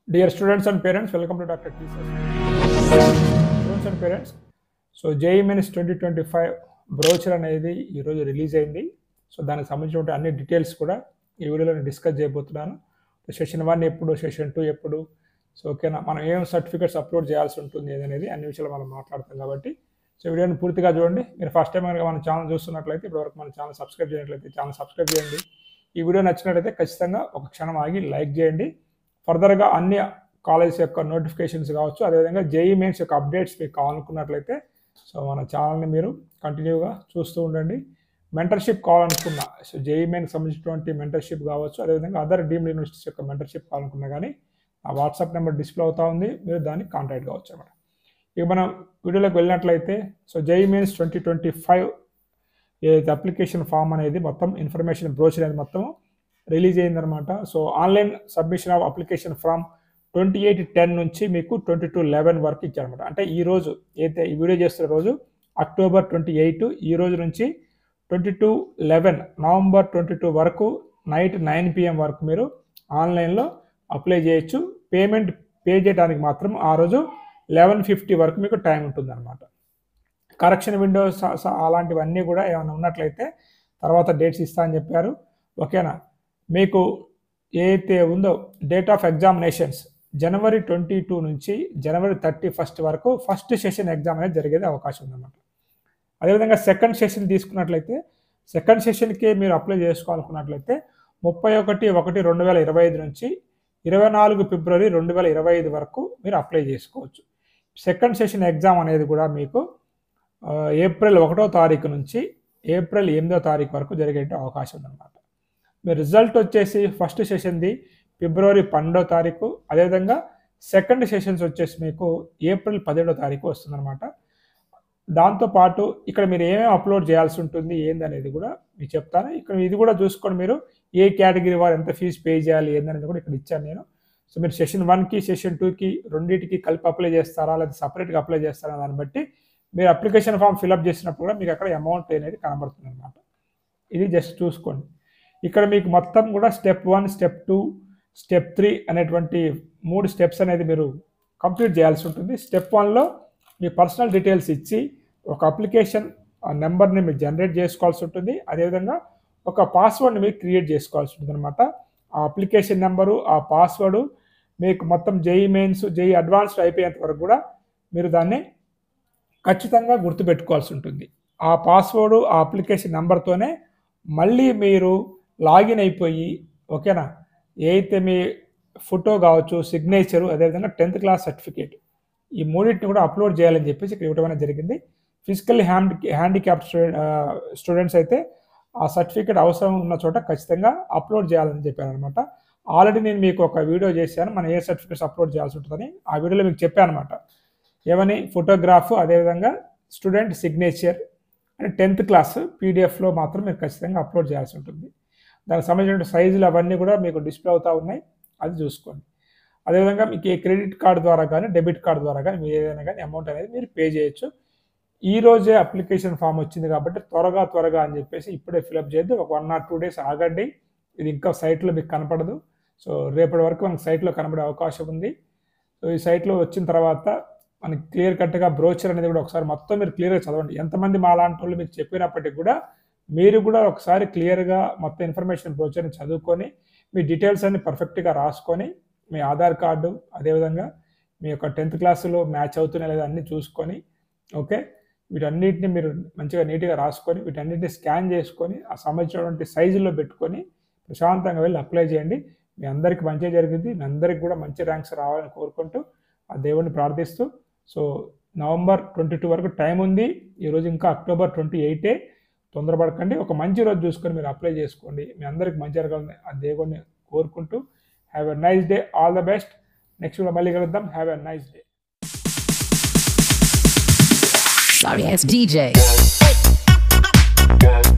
Dear students and parents, welcome to Dr. T. Sir. Students and parents, so JEE mains twenty twenty five brochure అనేది ఈరోజు release అయింది so దానికి సంబంధించిన అన్ని details కూడా ఈ వీడియోలో నేను డిస్కస్ చేయబోతున్నాను సెషన్ వన్ ఎప్పుడు సెషన్ టూ ఎప్పుడు సో ఓకేనా మనం ఏం సర్టిఫికేట్స్ అప్లోడ్ చేయాల్సి ఉంటుంది అనేది అన్ని విషయాలు మనం మాట్లాడతాం కాబట్టి సో వీడియోని పూర్తిగా చూడండి మీరు ఫస్ట్ టైం కనుక మన ఛానల్ చూస్తున్నట్లయితే ఇప్పటివరకు మన ఛానల్ సబ్స్క్రైబ్ చేయనట్లయితే ఛానల్ సబ్స్క్రైబ్ చేయండి ఈ వీడియో నచ్చినట్లయితే ఖచ్చితంగా ఒక క్షణం ఆగి లైక్ చేయండి ఫర్దర్గా అన్ని కాలేజ్ యొక్క నోటిఫికేషన్స్ కావచ్చు అదేవిధంగా జేఈ మెయిన్స్ యొక్క అప్డేట్స్ మీకు కావాలనుకున్నట్లయితే సో మన ఛానల్ని మీరు కంటిన్యూగా చూస్తూ ఉండండి మెంటర్షిప్ కావాలనుకున్నా సో జేఈ మెయిన్కి సంబంధించినటువంటి మెంటర్షిప్ కావచ్చు అదేవిధంగా అదర్ డీమ్డ్ యూనివర్సిటీస్ యొక్క మెంటర్షిప్ కావాలనుకున్నా కానీ ఆ వాట్సాప్ నెంబర్ డిస్ప్లే అవుతా ఉంది మీరు దాన్ని కాంటాక్ట్ కావచ్చు అన్నమాట ఇక మనం వీడియోలోకి వెళ్ళినట్లయితే so JEE mains twenty twenty five ఏదైతే అప్లికేషన్ ఫామ్ అనేది మొత్తం ఇన్ఫర్మేషన్ బ్రోచర్ అనేది మొత్తం రిలీజ్ అయిందనమాట so online submission of application from twenty eight ten నుంచి మీకు ట్వంటీ టూ లెవెన్ వరకు ఇచ్చారనమాట అంటే ఈ రోజు అయితే ఈ వీడియో చేస్తున్న రోజు అక్టోబర్ ట్వంటీ ఎయిట్ ఈ రోజు నుంచి twenty two eleven November twenty two వరకు నైట్ నైన్ పిఎం వరకు మీరు ఆన్లైన్లో అప్లై చేయొచ్చు పేమెంట్ పే చేయడానికి మాత్రం ఆ రోజు లెవెన్ ఫిఫ్టీ వరకు మీకు టైం ఉంటుందన్నమాట కరెక్షన్ విండోస్ అలాంటివన్నీ కూడా ఏమైనా ఉన్నట్లయితే తర్వాత డేట్స్ ఇస్తా అని చెప్పారు ఓకేనా మీకు ఏదైతే ఉందో డేట్ ఆఫ్ ఎగ్జామినేషన్స్ జనవరి ట్వంటీ టూ నుంచి జనవరి థర్టీ ఫస్ట్ వరకు ఫస్ట్ సెషన్ ఎగ్జామ్ అనేది జరిగేది అవకాశం ఉందన్నమాట అదేవిధంగా సెకండ్ సెషన్ తీసుకున్నట్లయితే సెకండ్ సెషన్కి మీరు అప్లై చేసుకోవాలనుకున్నట్లయితే ముప్పై ఒకటి ఒకటి రెండు వేల ఇరవై ఐదు నుంచి ఇరవై నాలుగు ఫిబ్రవరి రెండు వేల ఇరవై ఐదు వరకు మీరు అప్లై చేసుకోవచ్చు సెకండ్ సెషన్ ఎగ్జామ్ అనేది కూడా మీకు ఆ, ఏప్రిల్ ఒకటో తారీఖు నుంచి ఏప్రిల్ ఎనిమిదో తారీఖు వరకు జరిగే అవకాశం ఉందన్నమాట మీ రిజల్ట్ వచ్చేసి ఫస్ట్ సెషన్ది ఫిబ్రవరి పన్నెండో తారీఖు అదేవిధంగా సెకండ్ సెషన్స్ వచ్చేసి మీకు ఏప్రిల్ పదిహేడో తారీఖు వస్తుందన్నమాట దాంతోపాటు ఇక్కడ మీరు ఏమేమి అప్లోడ్ చేయాల్సి ఉంటుంది ఏందనేది కూడా మీకు చెప్తాను ఇక్కడ ఇది కూడా చూసుకొని మీరు ఏ కేటగిరీ వారు ఎంత ఫీజు పే చేయాలి ఏందనేది కూడా ఇక్కడ ఇచ్చాను నేను సో మీరు సెషన్ వన్కి సెషన్ టూకి రెండింటికి కలిపి అప్లై చేస్తారా లేదా సపరేట్గా అప్లై చేస్తారా దాన్ని బట్టి మీరు అప్లికేషన్ ఫామ్ ఫిల్అప్ చేసినప్పుడు కూడా మీకు అక్కడ అమౌంట్ అనేది కనబడుతుంది అనమాట ఇది జస్ట్ చూసుకోండి ఇక్కడ మీకు మొత్తం కూడా step one step two step three అనేటువంటి మూడు స్టెప్స్ అనేది మీరు కంప్లీట్ చేయాల్సి ఉంటుంది స్టెప్ వన్లో మీ పర్సనల్ డీటెయిల్స్ ఇచ్చి ఒక అప్లికేషన్ నెంబర్ని మీరు జనరేట్ చేసుకోవాల్సి ఉంటుంది అదేవిధంగా ఒక పాస్వర్డ్ని మీరు క్రియేట్ చేసుకోవాల్సి ఉంటుంది అనమాట ఆ అప్లికేషన్ నెంబరు ఆ పాస్వర్డ్ మీకు మొత్తం జేఈ మెయిన్స్ జేఈ అడ్వాన్స్డ్ అయిపోయేంత వరకు కూడా మీరు దాన్ని ఖచ్చితంగా గుర్తుపెట్టుకోవాల్సి ఉంటుంది ఆ పాస్వర్డ్ ఆ అప్లికేషన్ నెంబర్తోనే మళ్ళీ మీరు లాగిన్ అయిపోయి ఓకేనా ఏదైతే మీ ఫోటో కావచ్చు సిగ్నేచరు అదేవిధంగా టెన్త్ క్లాస్ సర్టిఫికేట్ ఈ మూడింటిని కూడా అప్లోడ్ చేయాలని చెప్పేసి ఇక్కడ ఇవ్వడం అనేది జరిగింది ఫిజికల్ హ్యాండ్ హ్యాండిక్యాప్ స్టూడెంట్స్ అయితే ఆ సర్టిఫికేట్ అవసరం ఉన్న చోట ఖచ్చితంగా అప్లోడ్ చేయాలని చెప్పాను అనమాట ఆల్రెడీ నేను మీకు ఒక వీడియో చేశాను మనం ఏ సర్టిఫికేట్స్ అప్లోడ్ చేయాల్సి ఉంటుందని ఆ వీడియోలో మీకు చెప్పాను అనమాట ఏమని ఫోటోగ్రాఫ్ అదేవిధంగా student signature and tenth class పీడిఎఫ్లో మాత్రం మీరు ఖచ్చితంగా అప్లోడ్ చేయాల్సి ఉంటుంది దానికి సంబంధించిన సైజులు అవన్నీ కూడా మీకు డిస్ప్లే అవుతూ ఉన్నాయి అది చూసుకోండి అదేవిధంగా మీకు ఏ క్రెడిట్ కార్డు ద్వారా కానీ డెబిట్ కార్డు ద్వారా కానీ మీరు ఏదైనా కానీ అమౌంట్ అనేది మీరు పే చేయొచ్చు ఈ రోజే అప్లికేషన్ ఫామ్ వచ్చింది కాబట్టి త్వరగా త్వరగా అని చెప్పేసి ఇప్పుడే ఫిలప్ చేయొద్దు ఒక వన్ ఆర్ టూ డేస్ ఆగండి ఇది ఇంకా సైట్లో మీకు కనపడదు సో రేపటి వరకు మనకి సైట్లో కనబడే అవకాశం ఉంది సో ఈ సైట్లో వచ్చిన తర్వాత మనకి క్లియర్ కట్గా బ్రోచర్ అనేది కూడా ఒకసారి మొత్తం మీరు క్లియర్గా చదవండి ఎంతమంది మా లాంటి వాళ్ళు మీకు చెప్పినప్పటికీ కూడా మీరు కూడా ఒకసారి క్లియర్గా మొత్తం ఇన్ఫర్మేషన్ బ్రోచర్ని చదువుకొని మీ డీటెయిల్స్ అన్ని పర్ఫెక్ట్గా రాసుకొని మీ ఆధార్ కార్డు అదేవిధంగా మీ యొక్క టెన్త్ క్లాసులో మ్యాచ్ అవుతున్నాయి లేదా అన్నీ చూసుకొని ఓకే వీటన్నిటిని మీరు మంచిగా నీట్గా రాసుకొని వీటన్నిటిని స్కాన్ చేసుకొని ఆ సంబంధించినటువంటి సైజుల్లో పెట్టుకొని ప్రశాంతంగా వెళ్ళి అప్లై చేయండి మీ అందరికీ మంచిగా జరిగింది మీ అందరికి కూడా మంచి ర్యాంక్స్ రావాలని కోరుకుంటూ ఆ దేవుడిని ప్రార్థిస్తూ సో నవంబర్ ట్వంటీ టూ వరకు టైం ఉంది ఈరోజు ఇంకా అక్టోబర్ ట్వంటీ ఎయిటే తొందరపడకండి ఒక మంచి రోజు చూసుకొని మీరు అప్లై చేసుకోండి మీ అందరికి మంచి జరగాలని ఆ దేవుడిని కోరుకుంటూ have a nice day all the best next కూడా మళ్ళీ కలుద్దాం have a nice day Sorry, it's DJ.